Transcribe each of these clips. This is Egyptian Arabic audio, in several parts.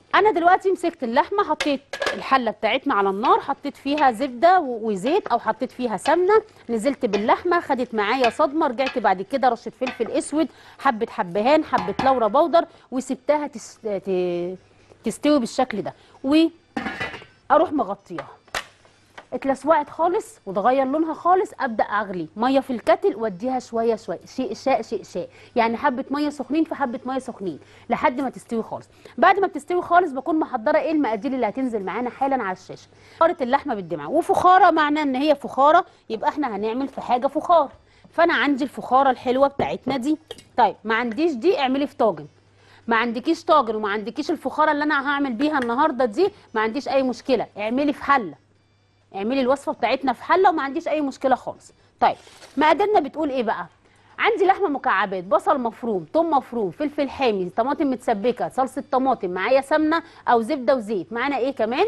انا دلوقتي مسكت اللحمه حطيت الحله بتاعتنا على النار حطيت فيها زبده و- وزيت او حطيت فيها سمنه نزلت باللحمه خدت معايا صدمه رجعت بعد كده رشه فلفل اسود حبه حبهان حبه لورا بودر وسبتها تس... ت... تستوي بالشكل ده واروح مغطياها اتلسوعت خالص وتغير لونها خالص ابدا اغلي ميه في الكتل واديها شويه شويه شيء شاء شيء شاء يعني حبه ميه سخنين في حبه ميه سخنين لحد ما تستوي خالص بعد ما بتستوي خالص بكون محضره ايه المقادير اللي هتنزل معانا حالا على الشاشه فخاره اللحمه بالدمعه وفخاره معناه ان هي فخاره يبقى احنا هنعمل في حاجه فخار فانا عندي الفخاره الحلوه بتاعتنا دي طيب ما عنديش دي اعملي في طاجن ما عندكيش طاجن وما عندكيش الفخاره اللي انا هعمل بيها النهارده دي ما عنديش اي مشكله اعملي في حله اعملي الوصفه بتاعتنا في حله وما عنديش اي مشكله خالص طيب مقاديرنا بتقول ايه بقى عندي لحمه مكعبات بصل مفروم ثوم مفروم فلفل حامي طماطم متسبكه صلصه طماطم معايا سمنه او زبده وزيت معانا ايه كمان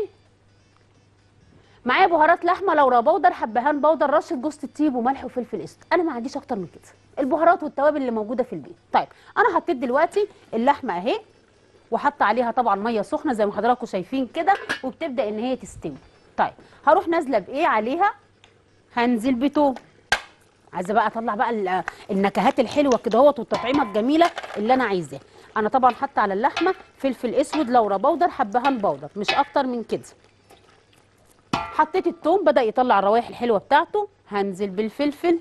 معايا بهارات لحمه لورا بودر حبهان بودر رشه جوز الطيب وملح وفلفل اسود انا ما عنديش اكتر من كده البهارات والتوابل اللي موجوده في البيت طيب انا حطيت دلوقتي اللحمه اهي وحط عليها طبعا ميه سخنه زي ما حضراتكم شايفين كده وبتبدا ان هي تستوي طيب هروح نازله بايه عليها هنزل بتوم عايزه بقى اطلع بقى ال- النكهات الحلوه كده اهوت والتطعيمه الجميله اللي انا عايزاها انا طبعا حاطه على اللحمه فلفل اسود لورا بودر حبهان بودر مش اكتر من كده حطيت التوم بدا يطلع الروائح الحلوه بتاعته هنزل بالفلفل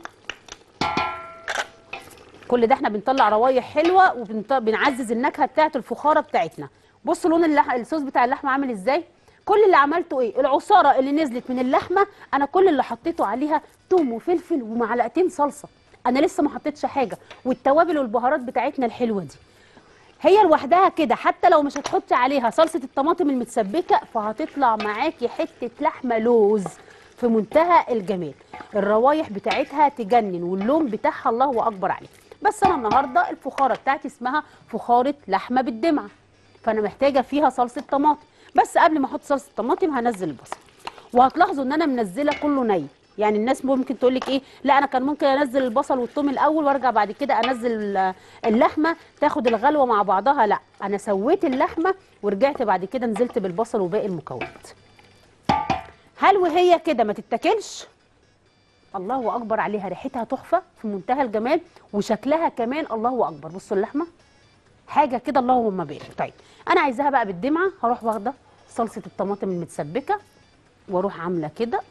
كل ده احنا بنطلع روايح حلوه وبنعزز النكهه بتاعه الفخاره بتاعتنا بصوا لون اللح... الصوص بتاع اللحمه عامل ازاي كل اللي عملته ايه العصاره اللي نزلت من اللحمه انا كل اللي حطيته عليها توم وفلفل ومعلقتين صلصه انا لسه ما حطيتش حاجه والتوابل والبهارات بتاعتنا الحلوه دي هي لوحدها كده حتى لو مش هتحطي عليها صلصه الطماطم المتسبكه فهتطلع معاكي حته لحمه لوز في منتهى الجمال الروايح بتاعتها تجنن واللون بتاعها الله اكبر عليه بس انا النهارده الفخاره بتاعتي اسمها فخاره لحمه بالدمعه فانا محتاجه فيها صلصه طماطم بس قبل ما احط صلصه الطماطم هنزل البصل وهتلاحظوا ان انا منزله كله ني يعني الناس ممكن تقول لك ايه لا انا كان ممكن انزل البصل والثوم الاول وارجع بعد كده انزل ال- اللحمه تاخد الغلوه مع بعضها لا انا سويت اللحمه ورجعت بعد كده نزلت بالبصل وباقي المكونات هل وهي كده ما تتاكلش الله اكبر عليها ريحتها تحفه في منتهى الجمال وشكلها كمان الله اكبر بصوا اللحمه حاجه كده اللهم بارك طيب انا عايزاها بقى بالدمعه هروح واخده صلصه الطماطم المتسبكه واروح عامله كده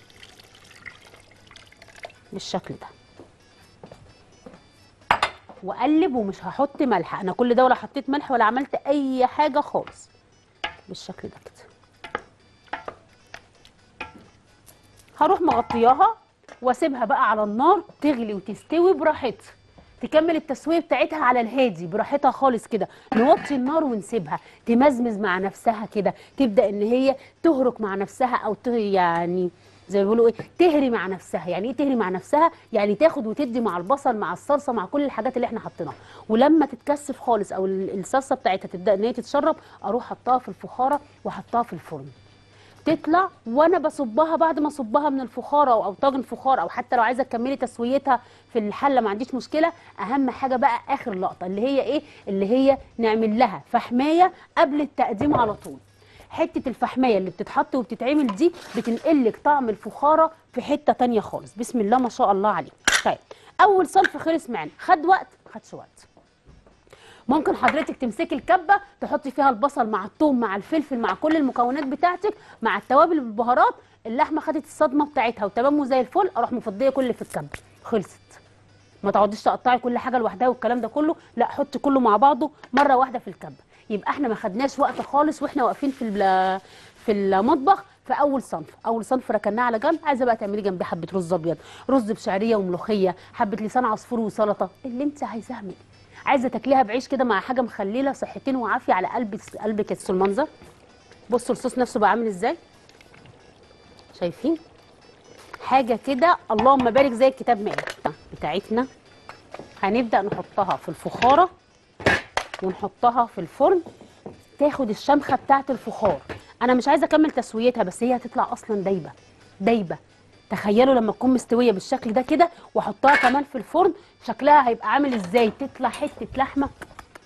بالشكل ده واقلب ومش هحط ملح انا كل ده ولا حطيت ملح ولا عملت اي حاجه خالص بالشكل ده كده هروح مغطياها واسيبها بقى على النار تغلي وتستوي براحتها تكمل التسويه بتاعتها على الهادي براحتها خالص كده نوطي النار ونسيبها تمزمز مع نفسها كده تبدا ان هي تهرك مع نفسها او ت- يعني زي ما بيقولوا ايه تهري مع نفسها يعني ايه تهري مع نفسها يعني تاخد وتدي مع البصل مع الصلصه مع كل الحاجات اللي احنا حطيناها ولما تتكثف خالص او ال- الصلصه بتاعتها تبدا ان هي تتشرب اروح حطها في الفخاره واحطها في الفرن تطلع وانا بصبها بعد ما اصبها من الفخاره او أو طاجن فخار او حتى لو عايزه تكملي تسويتها في الحله ما عنديش مشكله اهم حاجه بقى اخر لقطه اللي هي ايه اللي هي نعمل لها فحمايه قبل التقديم على طول حته الفحمايه اللي بتتحط وبتتعمل دي بتنقلك طعم الفخاره في حته تانية خالص بسم الله ما شاء الله عليه طيب اول صنف خلص معانا خد وقت خدش وقت ممكن حضرتك تمسكي الكبه تحطي فيها البصل مع الثوم مع الفلفل مع كل المكونات بتاعتك مع التوابل والبهارات اللحمه خدت الصدمه بتاعتها وتمام وزي الفل اروح مفضيه كل اللي في الكبه خلصت ما تقعديش تقطعي كل حاجه لوحدها والكلام ده كله لا حطي كله مع بعضه مره واحده في الكبه يبقى احنا ما خدناش وقت خالص واحنا واقفين في ال- في المطبخ في اول صنف اول صنف ركناه على جنب عايزه بقى تعملي جنبيه حبه رز ابيض رز بشعريه وملوخيه حبه لسان عصفور وسلطه اللي انت عايزاه اعملي عايزه تاكليها بعيش كده مع حاجه مخلله صحتين وعافيه على قلب قلبك يا المنظر بصوا الصوص نفسه بقى عامل ازاي شايفين حاجه كده اللهم بارك زي الكتاب ما قال بتاعتنا هنبدا نحطها في الفخاره ونحطها في الفرن تاخد الشمخه بتاعه الفخار انا مش عايزه اكمل تسويتها بس هي هتطلع اصلا دايبه دايبه تخيلوا لما تكون مستويه بالشكل ده كده واحطها كمان في الفرن شكلها هيبقى عامل ازاي تطلع حته لحمه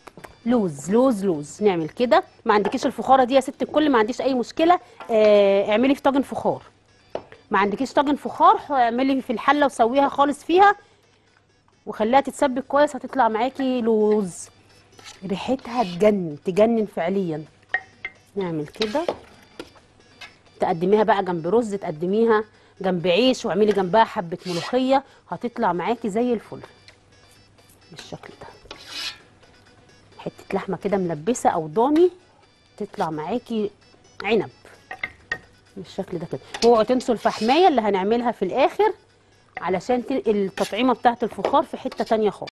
لوز لوز لوز نعمل كده ما عندكيش الفخاره دي يا ست الكل ما عنديش اي مشكله آه اعملي في طاجن فخار ما عندكيش طاجن فخار اعملي في الحله وسويها خالص فيها وخليها تتسبك كويس هتطلع معاكي لوز ريحتها تجنن تجنن فعليا نعمل كده تقدميها بقى جنب رز تقدميها جنب عيش واعملي جنبها حبه ملوخيه هتطلع معاكي زي الفل بالشكل ده حته لحمه كده ملبسه او ضاني تطلع معاكي عنب بالشكل ده كده اوعوا تنسوا الفحمايه اللي هنعملها في الاخر علشان ت- التطعيمه بتاعت الفخار في حته تانية خالص